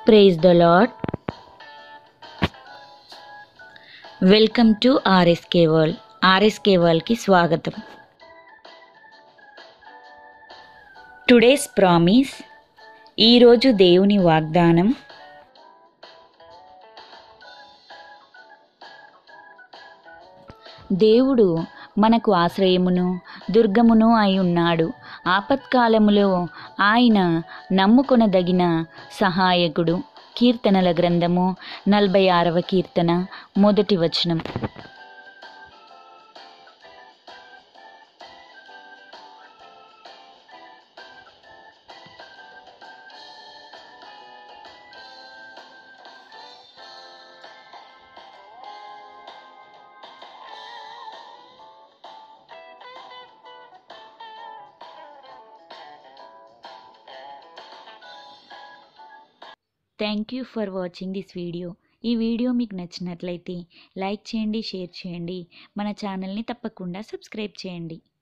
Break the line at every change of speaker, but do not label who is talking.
praise the lord welcome to RSK world RSK వరల్డ్కి స్వాగతం today's promise ఈరోజు దేవుని వాగ్దానం దేవుడు మనకు ఆశ్రయమును దుర్గమును అయి ఉన్నాడు ఆపత్కాలములో ఆయన నమ్ముకొనదగిన సహాయకుడు కీర్తనల గ్రంథము నలభై ఆరవ కీర్తన మొదటి వచనం thank you for watching this video ఈ వీడియో మీకు నచ్చినట్లయితే లైక్ చేయండి షేర్ చేయండి మన ఛానల్ని తప్పకుండా సబ్స్క్రైబ్ చేయండి